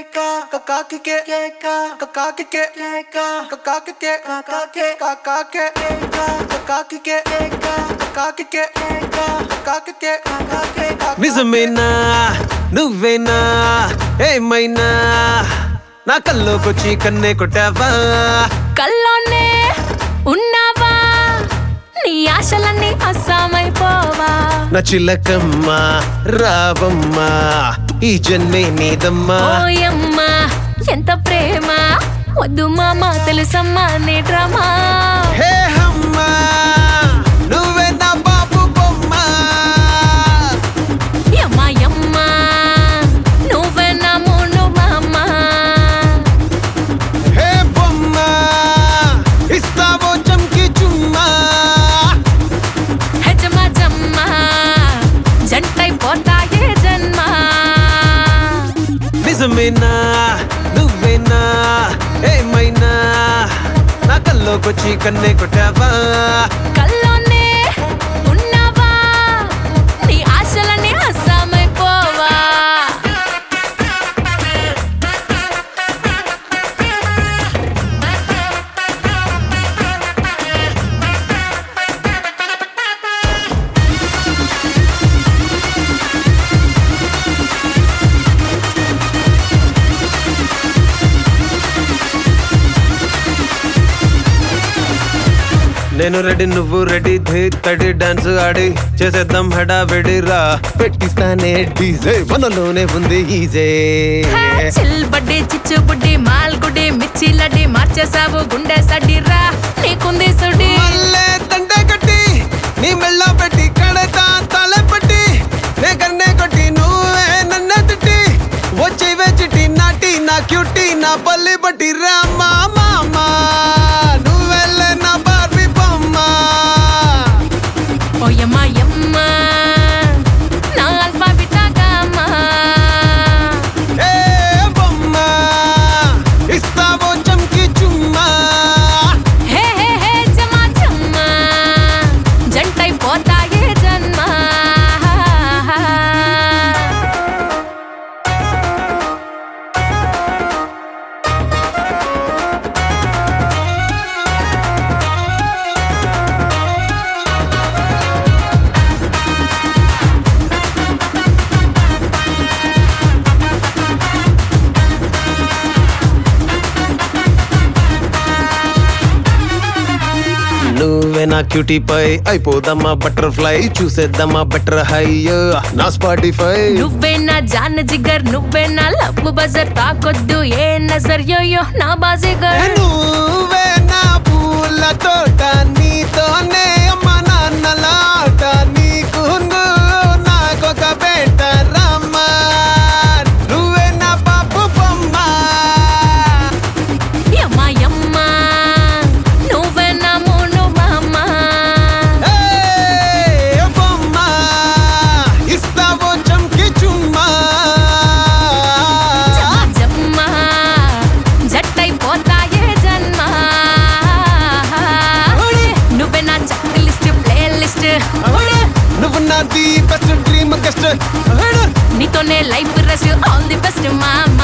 నిజమేనా నువ్వేనా ఏమైనా నా కల్లోకొచ్చి కన్నే కొట్టావా కల్లోనే ఉన్నావా నీ ఆశలన్నీ అస్సామైపోవా నా చిలకమ్మ రావమ్మా ఈ జన్మే నీదమ్మా ఓయమ్మా ఎంత ప్రేమ వద్దు మామ తెలుసమ్మా నీ డ్రామా హే అమ్మా నువ్వే నా బాబు బొమ్మ యమ్మా యమ్మా నువ్వే నా మూను మామ హే బొమ్మ ఇస్తావో చంకి చుమ్మా హెజమా జమ్మా జంటైపోతాయే జన్మ నిజమేనా నువ్వేనా ఏమైనా నా కల్లోకొచ్చి కన్నే కొట్టావా కల్లోనే ఉన్నావా నీ ఆశలన్నీ అస్సామైపోవా నేను రెడీ నువ్వు రెడీ ధీ తడి డాన్స్ ఆడి చేసేద్దాం హడావిడి రా పెట్టిస్తానే డీజే మనలోనే ఉంది ఈజే చిల్ బడ్డీ చిచ్చు బుడ్డి మాల్ గుడి మిర్చి లడ్డి మార్చేసావు గుండె సడ్డిరా నీకుంది సుడి మల్లె దండే కట్టి నీ మెళ్ళ పెట్టి కడతా తల పట్టి నే కన్నే కొట్టి నువ్వే నన్నే తిట్టి వచ్చి చిట్టి నాటి నా క్యూటీ నా పల్లి పట్టి రామా మామా నువ్వెళ్ళే నా బార్బీ బొమ్మ ఓయమ్మా యమ్మా నా అల్ఫా బిటా గామా ఏ బొమ్మ ఇస్తావో చంకి చుమ్మా హే హే హే జమా జమ్మా జంటైపోతాయే జన్మ నువ్వే నా క్యూటీ పై అయిపోదమ్మా బటర్ఫ్లై చూసేద్దామా బటర్ హై నా స్పాటిఫై నువ్వే నా జాన్ జిగర్ నువ్వే నా లవ్ బజర్ తాకొద్దు ఏ నజర్ యోయో నా బాజిగర్ నువ్వే నా పూల తోట నీతోనే అమ్మ నాన్నలాట నీకు నాకొక బేట రమ్మ నువ్వే నా బాబు బొమ్మ యమ్మా యమ్మా నువ్వే నా మూను మామ ఏ బొమ్మ ఇస్తావో చంకి చుమ్మా జమ్మా జమ్మా జట్టైపోతాయే జన్మ నువ్వే నా చెక్ లిస్ట్ ప్లే లిస్ట్ నువ్వు నాది బెస్ట్ డ్రీమ్ గెస్ట్ నీతోనే life rush all the best మామ